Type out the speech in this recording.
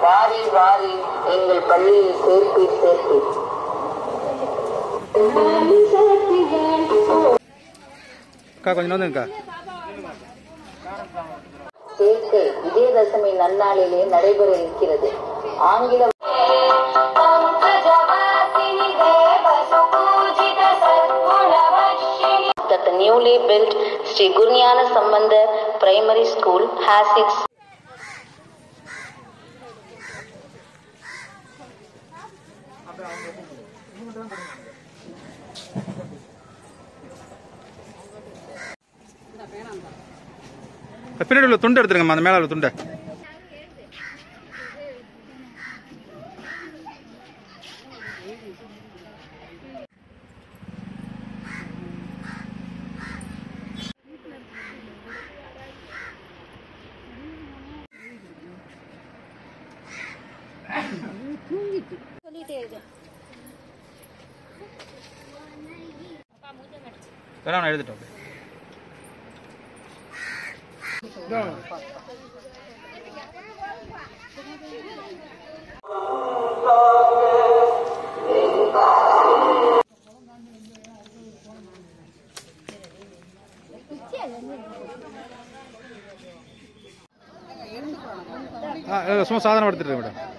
வாரி வாரி எங்கள் பள்ளியில் சேர்ப்பி சேர்ப்பி அக்கா கொஞ்சம் வந்துங்கக்கா சேர்க்கை விஜயதசமி நன்னாளிலே நடைபெற இருக்கிறது ஆங்கில that the newly built Sri Gurnyana Sambandar Primary School has its பின்னாடி உள்ள துண்டு எடுத்துருங்கம்மா அந்த மேலே உள்ள துண்டை வேணா நான் எழுதிட்டோம் ஆ சும்மா சாதனம் எடுத்துட்டு மேடம்